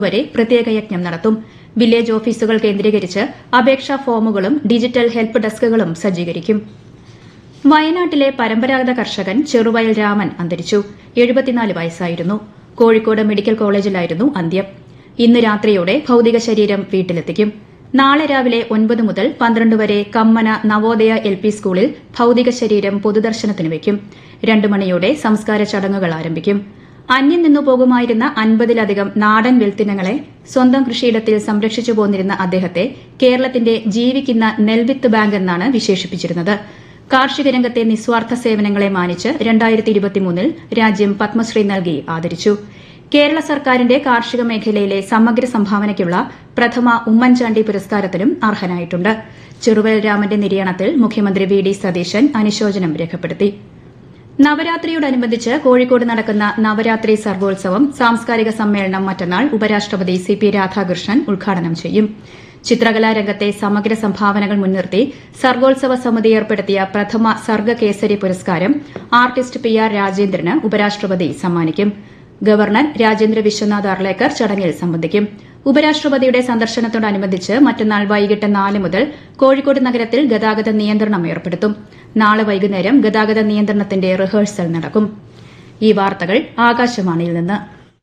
വരെ പ്രത്യേക യജ്ഞം നടത്തും വില്ലേജ് ഓഫീസുകൾ കേന്ദ്രീകരിച്ച് അപേക്ഷാ ഫോമുകളും ഡിജിറ്റൽ ഹെൽപ്പ് ഡെസ്കുകളും സജ്ജീകരിക്കും വയനാട്ടിലെ പരമ്പരാഗത കർഷകൻ ചെറുവയൽ രാമൻ അന്തരിച്ചു വയസ്സായിരുന്നു കോഴിക്കോട് മെഡിക്കൽ കോളേജിലായിരുന്നു അന്ത്യം ഇന്ന് രാത്രിയോടെ ഭൌതിക ശരീരം വീട്ടിലെത്തിക്കും നാളെ രാവിലെ ഒൻപത് മുതൽ പന്ത്രണ്ട് വരെ കമ്മന നവോദയ എൽ പി സ്കൂളിൽ ഭൌതിക ശരീരം പൊതുദർശനത്തിന് വയ്ക്കും രണ്ട് മണിയോടെ സംസ്കാര ചടങ്ങുകൾ ആരംഭിക്കും അന്യം നിന്നു പോകുമായിരുന്ന അൻപതിലധികം നാടൻ വെൽത്തിനങ്ങളെ സ്വന്തം കൃഷിയിടത്തിൽ സംരക്ഷിച്ചു പോന്നിരുന്ന അദ്ദേഹത്തെ കേരളത്തിന്റെ ജീവിക്കുന്ന നെൽവിത്ത് ബാങ്ക് എന്നാണ് വിശേഷിപ്പിച്ചിരുന്നത് കാർഷിക രംഗത്തെ നിസ്വാർത്ഥ സേവനങ്ങളെ മാനിച്ച് രണ്ടായിരത്തി ഇരുപത്തിമൂന്നിൽ രാജ്യം പത്മശ്രീ നൽകി ആദരിച്ചു കേരള സർക്കാരിന്റെ കാർഷിക മേഖലയിലെ സമഗ്ര സംഭാവനയ്ക്കുള്ള പ്രഥമ ഉമ്മൻചാണ്ടി പുരസ്കാരത്തിനും അർഹനായിട്ടുണ്ട് ചെറുവയൽ രാമന്റെ നിര്യാണത്തിൽ മുഖ്യമന്ത്രി വി ഡി സതീശൻ അനുശോചനം രേഖപ്പെടുത്തി നവരാത്രിയോടനുബന്ധിച്ച് കോഴിക്കോട് നടക്കുന്ന നവരാത്രി സർഗോത്സവം സാംസ്കാരിക സമ്മേളനം മറ്റന്നാൾ ഉപരാഷ്ട്രപതി സി പി രാധാകൃഷ്ണൻ ഉദ്ഘാടനം ചെയ്യും ചിത്രകലാരംഗത്തെ സമഗ്ര സംഭാവനകൾ മുൻനിർത്തി സർഗോത്സവ സമിതി ഏർപ്പെടുത്തിയ പ്രഥമ സർഗ കേസരി പുരസ്കാരം ആർട്ടിസ്റ്റ് പി ആർ രാജേന്ദ്രന് ഉപരാഷ്ട്രപതി സമ്മാനിക്കും ഗവർണർ രാജേന്ദ്ര വിശ്വനാഥ് അർലേക്കർ ചടങ്ങിൽ സംബന്ധിക്കും ഉപരാഷ്ട്രപതിയുടെ സന്ദർശനത്തോടനുബന്ധിച്ച് മറ്റന്നാൾ വൈകിട്ട് നാല് മുതൽ കോഴിക്കോട് നഗരത്തിൽ ഗതാഗത നിയന്ത്രണം ഏർപ്പെടുത്തും നാളെ വൈകുന്നേരം ഗതാഗത നിയന്ത്രണത്തിന്റെ റിഹേഴ്സൽ നടക്കും ഈ വാർത്തകൾ ആകാശവാണിയിൽ നിന്ന്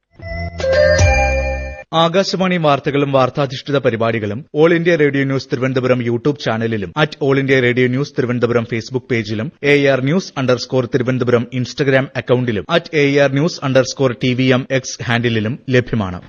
ആകാശവാണി വാർത്തകളും വാർത്താധിഷ്ഠിത പരിപാടികളും all India radio news Thiruvananthapuram YouTube ചാനലിലും at all India radio news Thiruvananthapuram Facebook പേജിലും air news underscore Thiruvananthapuram Instagram അക്കൌണ്ടിലും at air news underscore T V M X ഹാൻഡിലും ലഭ്യമാണ്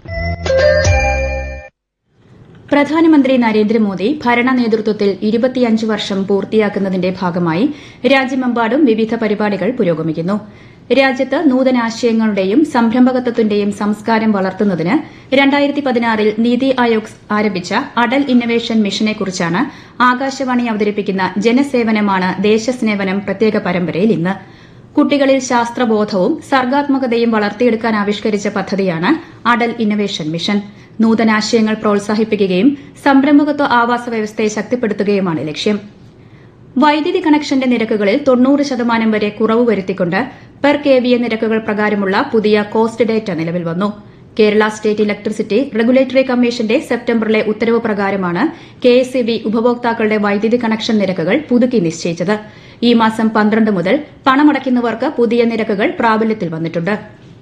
പ്രധാനമന്ത്രി നരേന്ദ്രമോദി ഭരണ നേതൃത്വത്തിൽ ഇരുപത്തിയഞ്ച് വർഷം പൂർത്തിയാക്കുന്നതിന്റെ ഭാഗമായി രാജ്യമെമ്പാടും വിവിധ പരിപാടികൾ പുരോഗമിക്കുന്നു രാജ്യത്ത് നൂതനാശയങ്ങളുടെയും സംരംഭകത്വത്തിന്റെയും സംസ്കാരം വളർത്തുന്നതിന് രണ്ടായിരത്തി പതിനാറിൽ നീതി ആയോഗ് ആരംഭിച്ച അടൽ ഇന്നവേഷൻ മിഷനെക്കുറിച്ചാണ് ആകാശവാണി അവതരിപ്പിക്കുന്ന ജനസേവനമാണ് ദേശസ്നേവനം പ്രത്യേക പരമ്പരയിൽ ഇന്ന് കുട്ടികളിൽ ശാസ്ത്രബോധവും സർഗാത്മകതയും വളർത്തിയെടുക്കാൻ ആവിഷ്കരിച്ച പദ്ധതിയാണ് അടൽ ഇന്നവേഷൻ മിഷൻ നൂതനാശയങ്ങൾ പ്രോത്സാഹിപ്പിക്കുകയും സംരംഭകത്വ ആവാസ വ്യവസ്ഥയെ ശക്തിപ്പെടുത്തുകയുമാണ് ലക്ഷ്യം വൈദ്യുതി കണക്ഷന്റെ നിരക്കുകളിൽ തൊണ്ണൂറ് ശതമാനം വരെ കുറവ് വരുത്തിക്കൊണ്ട് പെർ കെവിഎ നിരക്കുകൾ പ്രകാരമുള്ള പുതിയ കോസ്റ്റ് ഡേറ്റ നിലവിൽ വന്നു കേരള സ്റ്റേറ്റ് ഇലക്ട്രിസിറ്റി റെഗുലേറ്ററി കമ്മീഷന്റെ സെപ്റ്റംബറിലെ ഉത്തരവ് പ്രകാരമാണ് കെഎസ്ഇബി ഉപഭോക്താക്കളുടെ വൈദ്യുതി കണക്ഷൻ നിരക്കുകൾ പുതുക്കി നിശ്ചയിച്ചത് ഈ മാസം പന്ത്രണ്ട് മുതൽ പണമടയ്ക്കുന്നവർക്ക് പുതിയ നിരക്കുകൾ പ്രാബല്യത്തിൽ വന്നിട്ടുണ്ട്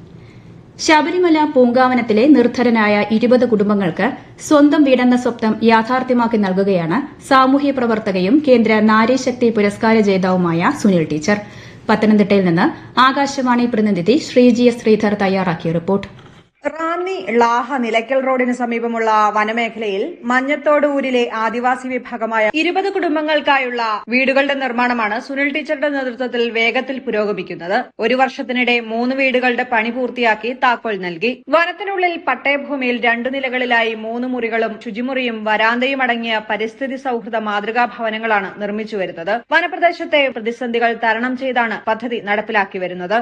ശബരിമല പൂങ്കാവനത്തിലെ നിർധരനായ ഇരുപത് കുടുംബങ്ങൾക്ക് സ്വന്തം വീടെന്ന സ്വപ്നം യാഥാർത്ഥ്യമാക്കി നൽകുകയാണ് സാമൂഹ്യ പ്രവർത്തകയും കേന്ദ്ര നാരീശക്തി പുരസ്കാര ജേതാവുമായ സുനിൽ ടീച്ചർ പത്തനംതിട്ടയിൽ നിന്ന് ആകാശവാണി പ്രതിനിധി ശ്രീജി എസ് ശ്രീധർ തയ്യാറാക്കിയ റിപ്പോർട്ട് റാന്നി ലാഹ നിലയ്ക്കൽ റോഡിന് സമീപമുള്ള വനമേഖലയിൽ മഞ്ഞത്തോട് ഊരിലെ ആദിവാസി വിഭാഗമായ ഇരുപത് കുടുംബങ്ങൾക്കായുള്ള വീടുകളുടെ നിർമ്മാണമാണ് സുനിൽ ടീച്ചറുടെ നേതൃത്വത്തിൽ വേഗത്തിൽ പുരോഗമിക്കുന്നത് ഒരു വർഷത്തിനിടെ മൂന്ന് വീടുകളുടെ പണി പൂർത്തിയാക്കി താക്കോൽ നൽകി വനത്തിനുള്ളിൽ പട്ടയഭൂമിയിൽ രണ്ടു നിലകളിലായി മൂന്ന് മുറികളും ശുചിമുറിയും വരാന്തയും അടങ്ങിയ പരിസ്ഥിതി സൌഹൃദ മാതൃകാ ഭവനങ്ങളാണ് നിർമ്മിച്ചു വരുന്നത് വനപ്രദേശത്തെ പ്രതിസന്ധികൾ തരണം ചെയ്താണ് പദ്ധതി നടപ്പിലാക്കി വരുന്നത്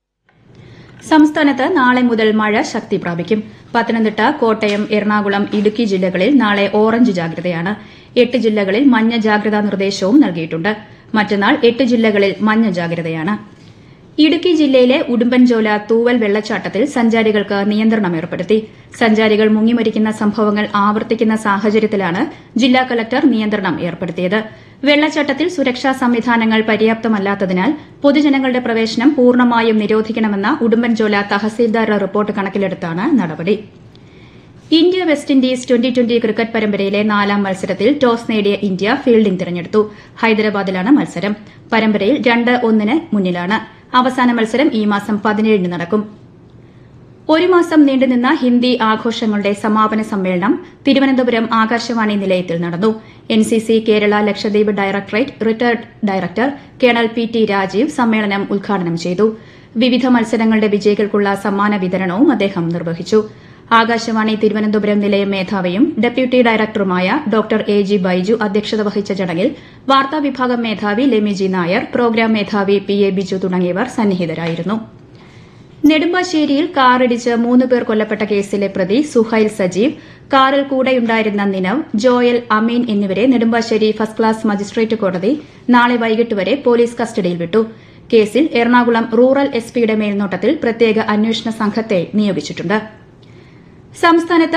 സംസ്ഥാനത്ത് നാളെ മുതൽ മഴ ശക്തി പ്രാപിക്കും പത്തനംതിട്ട കോട്ടയം എറണാകുളം ഇടുക്കി ജില്ലകളിൽ നാളെ ഓറഞ്ച് ജാഗ്രതയാണ് എട്ട് ജില്ലകളിൽ മഞ്ഞ ജാഗ്രതാ നിർദ്ദേശവും നൽകിയിട്ടുണ്ട് മറ്റന്നാൾ എട്ട് ജില്ലകളിൽ മഞ്ഞ ജാഗ്രതയാണ് ഇടുക്കി ജില്ലയിലെ ഉടുമ്പൻചോല തൂവൽ വെള്ളച്ചാട്ടത്തിൽ സഞ്ചാരികൾക്ക് നിയന്ത്രണം ഏർപ്പെടുത്തി സഞ്ചാരികൾ മുങ്ങിമരിക്കുന്ന സംഭവങ്ങൾ ആവർത്തിക്കുന്ന സാഹചര്യത്തിലാണ് ജില്ലാ കളക്ടർ നിയന്ത്രണം ഏർപ്പെടുത്തിയത് വെള്ളച്ചാട്ടത്തിൽ സുരക്ഷാ സംവിധാനങ്ങൾ പര്യാപ്തമല്ലാത്തതിനാൽ പൊതുജനങ്ങളുടെ പ്രവേശനം പൂർണ്ണമായും നിരോധിക്കണമെന്ന ഉടുമ്പൻചോല തഹസീൽദാർ റിപ്പോർട്ട് കണക്കിലെടുത്താണ് നടപടി India West Indies twenty twenty cricket പരമ്പരയിലെ നാലാം മത്സരത്തിൽ ടോസ് നേടിയ ഇന്ത്യ ഫീൽഡിംഗ് തിരഞ്ഞെടുത്തു ഹൈദരാബാദിലാണ് മത്സരം പരമ്പരയിൽ രണ്ട് ഒന്നിന് മുന്നിലാണ് അവസാന മത്സരം ഈ മാസം പതിനേഴിന് നടക്കും ഒരു മാസം നീണ്ടുനിന്ന ഹിന്ദി ആഘോഷങ്ങളുടെ സമാപന സമ്മേളനം തിരുവനന്തപുരം ആകാശവാണി നിലയത്തിൽ നടന്നു NCC Kerala Lakshadweep directorate retired director colonel P T Rajeev സമ്മേളനം ഉദ്ഘാടനം ചെയ്തു വിവിധ മത്സരങ്ങളുടെ വിജയികൾക്കുള്ള സമ്മാന വിതരണവും അദ്ദേഹം നിർവഹിച്ചു ആകാശവാണി തിരുവനന്തപുരം നിലയം മേധാവിയും ഡെപ്യൂട്ടി ഡയറക്ടറുമായ ഡോക്ടർ എ ജി ബൈജു അധ്യക്ഷത വഹിച്ച ചടങ്ങിൽ വാർത്താവിഭാഗം മേധാവി ലെമി ജി നായർ പ്രോഗ്രാം മേധാവി പി എ ബിജു തുടങ്ങിയവർ സന്നിഹിതരായിരുന്നു നെടുമ്പാശ്ശേരിയിൽ കാറിടിച്ച് മൂന്ന് പേർ കൊല്ലപ്പെട്ട കേസിലെ പ്രതി സുഹൈൽ സജീവ് കാറിൽ കൂടെയുണ്ടായിരുന്ന നിനവ് ജോയൽ അമീൻ എന്നിവരെ നെടുമ്പാശ്ശേരി ഫസ്റ്റ് ക്ലാസ് മജിസ്ട്രേറ്റ് കോടതി നാളെ വൈകിട്ട് വരെ പോലീസ് കസ്റ്റഡിയിൽ വിട്ടു കേസിൽ എറണാകുളം റൂറൽ എസ് പിയുടെ മേൽനോട്ടത്തിൽ പ്രത്യേക അന്വേഷണ സംഘത്തെ നിയോഗിച്ചിട്ടുണ്ട് സംസ്ഥാനത്ത്